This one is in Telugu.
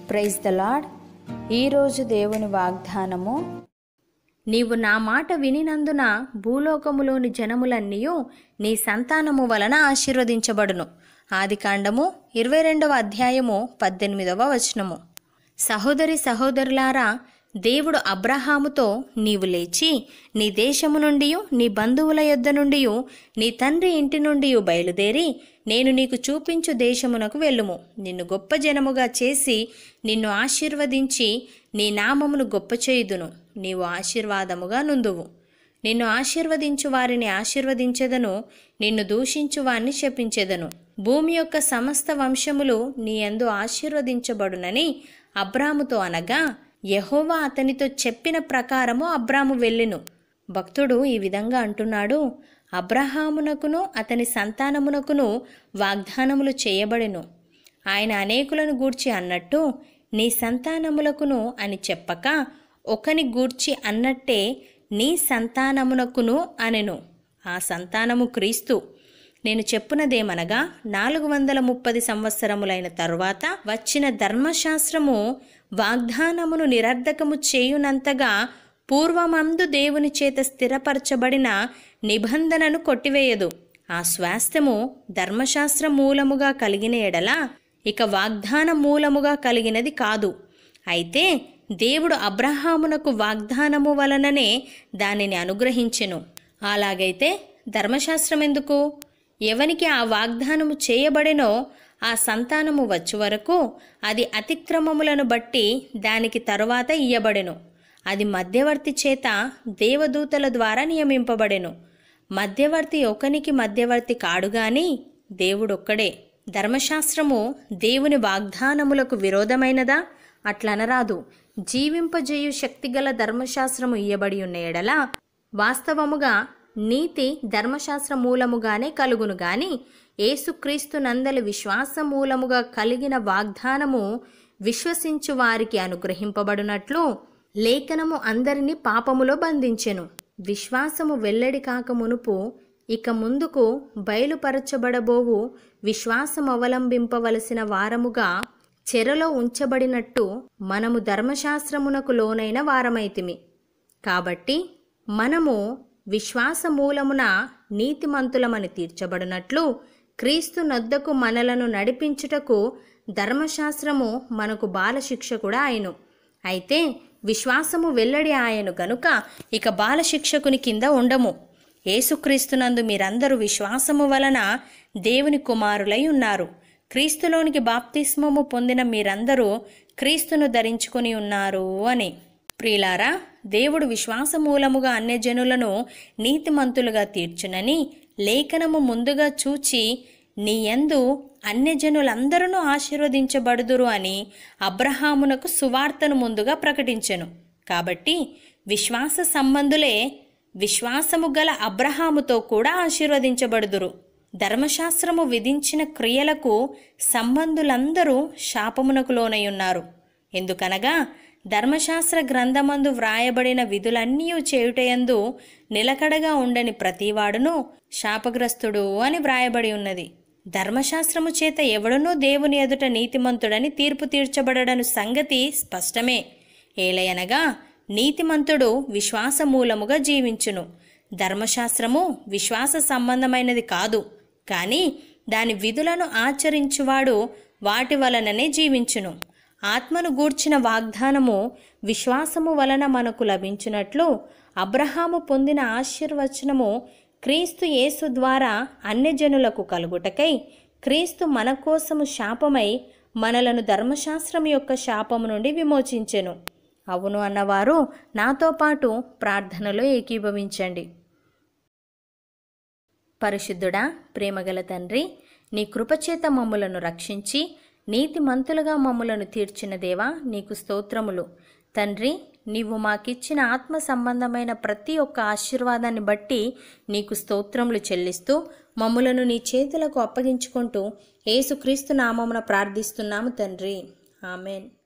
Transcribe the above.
ప్రైజ్ ద లాడ్ ఈరోజు దేవుని వాగ్దానము నీవు నా మాట వినినందున భూలోకములోని జనములన్నీయు నీ సంతానము వలన ఆశీర్వదించబడును ఆదికాండము ఇరవై రెండవ అధ్యాయము పద్దెనిమిదవ వచనము సహోదరి సహోదరులారా దేవుడు అబ్రహాముతో నీవు లేచి నీ దేశము నుండి నీ బంధువుల యొద్ద నుండి నీ తండ్రి ఇంటి నుండి బయలుదేరి నేను నీకు చూపించు దేశమునకు వెళ్ళుము నిన్ను గొప్ప జనముగా చేసి నిన్ను ఆశీర్వదించి నీ నామమును గొప్ప చేయుదును నీవు ఆశీర్వాదముగా నుందువు నిన్ను ఆశీర్వదించు వారిని ఆశీర్వదించెదను నిన్ను దూషించు వారిని శపించెదను భూమి యొక్క సమస్త వంశములు నీ యందు ఆశీర్వదించబడునని అబ్రాముతో అనగా యెహోవా అతనితో చెప్పిన ప్రకారము అబ్రాము వెళ్ళెను భక్తుడు ఈ విధంగా అంటున్నాడు అబ్రహామునకును అతని సంతానమునకును వాగ్దానములు చేయబడెను ఆయన అనేకులను గూర్చి అన్నట్టు నీ సంతానములకును అని చెప్పక ఒకని గూర్చి అన్నట్టే నీ సంతానమునకును అనెను ఆ సంతానము క్రీస్తు నేను చెప్పునదేమనగా నాలుగు వందల ముప్పది సంవత్సరములైన తరువాత వచ్చిన ధర్మశాస్త్రము వాగ్దానమును నిరర్ధకము చేయునంతగా పూర్వమందు దేవుని చేత స్థిరపరచబడిన నిబంధనను కొట్టివేయదు ఆ స్వాస్థ్యము ధర్మశాస్త్ర మూలముగా కలిగిన ఎడల ఇక వాగ్దాన మూలముగా కలిగినది కాదు అయితే దేవుడు అబ్రహామునకు వాగ్దానము వలననే దానిని అనుగ్రహించెను అలాగైతే ధర్మశాస్త్రం ఎందుకు ఎవనికి ఆ వాగ్దానము చేయబడెనో ఆ సంతానము వచ్చు వరకు అది అతిక్రమములను బట్టి దానికి తరువాత ఇయ్యబడెను అది మధ్యవర్తి చేత దేవదూతల ద్వారా నియమింపబడెను మధ్యవర్తి ఒకనికి మధ్యవర్తి కాడుగాని దేవుడొక్కడే ధర్మశాస్త్రము దేవుని వాగ్దానములకు విరోధమైనదా అట్లనరాదు జీవింపజేయు శక్తిగల ధర్మశాస్త్రము ఇయ్యబడి ఉన్న ఎడల వాస్తవముగా నీతి ధర్మశాస్త్ర మూలముగానే కలుగును గాని ఏసుక్రీస్తు నందలి విశ్వాస మూలముగా కలిగిన వాగ్దానము విశ్వసించు వారికి అనుగ్రహింపబడినట్లు లేఖనము అందరినీ పాపములో బంధించెను విశ్వాసము వెల్లడి కాక మునుపు ఇక ముందుకు బయలుపరచబడబోవు విశ్వాసం అవలంబింపవలసిన వారముగా చెరలో ఉంచబడినట్టు మనము ధర్మశాస్త్రమునకు లోనైన వారమైతిమి కాబట్టి మనము విశ్వాస మూలమున నీతిమంతులమని తీర్చబడినట్లు క్రీస్తు నొద్దకు మనలను నడిపించుటకు ధర్మశాస్త్రము మనకు బాలశిక్ష కూడా ఆయను అయితే విశ్వాసము వెల్లడి ఆయను గనుక ఇక బాలశిక్షకుని కింద ఉండము యేసుక్రీస్తునందు మీరందరూ విశ్వాసము వలన దేవుని కుమారులై ఉన్నారు క్రీస్తులోనికి బాప్తిస్మము పొందిన మీరందరూ క్రీస్తును ధరించుకొని ఉన్నారు అని ప్రియులారా దేవుడు విశ్వాసమూలముగా అన్యజనులను నీతిమంతులుగా తీర్చునని లేఖనము ముందుగా చూచి నీ యందు అన్యజనులందరూ ఆశీర్వదించబడుదురు అని అబ్రహామునకు సువార్తను ముందుగా ప్రకటించెను కాబట్టి విశ్వాస సంబంధులే విశ్వాసము గల అబ్రహాముతో కూడా ఆశీర్వదించబడుదురు ధర్మశాస్త్రము విధించిన క్రియలకు సంబంధులందరూ శాపమునకు లోనై ఉన్నారు ఎందుకనగా ధర్మశాస్త్ర గ్రంథమందు వ్రాయబడిన విధులన్నీ చేయుటయందు నిలకడగా ఉండని ప్రతివాడును శాపగ్రస్తుడు అని వ్రాయబడి ఉన్నది ధర్మశాస్త్రము చేత ఎవడనూ దేవుని ఎదుట నీతిమంతుడని తీర్పు తీర్చబడడను సంగతి స్పష్టమే ఏలయనగా నీతిమంతుడు విశ్వాసమూలముగా జీవించును ధర్మశాస్త్రము విశ్వాస సంబంధమైనది కాదు కానీ దాని విధులను ఆచరించువాడు వాటి వలననే జీవించును ఆత్మను గూర్చిన వాగ్దానము విశ్వాసము వలన మనకు లభించినట్లు అబ్రహాము పొందిన ఆశీర్వచనము క్రీస్తు యేసు ద్వారా అన్యజనులకు కలుగుటకై క్రీస్తు మన కోసము శాపమై మనలను ధర్మశాస్త్రం యొక్క శాపము నుండి విమోచించెను అవును అన్నవారు నాతో పాటు ప్రార్థనలో ఏకీభవించండి పరిశుద్ధుడా ప్రేమగల తండ్రి నీ కృపచేత మమ్ములను రక్షించి నీతిమంతులుగా మమ్ములను తీర్చిన దేవా నీకు స్తోత్రములు తండ్రి నీవు మాకిచ్చిన ఆత్మ సంబంధమైన ప్రతి ఒక్క ఆశీర్వాదాన్ని బట్టి నీకు స్తోత్రములు చెల్లిస్తూ మమ్ములను నీ చేతులకు అప్పగించుకుంటూ ఏసుక్రీస్తు నామమున ప్రార్థిస్తున్నాము తండ్రి ఆమెన్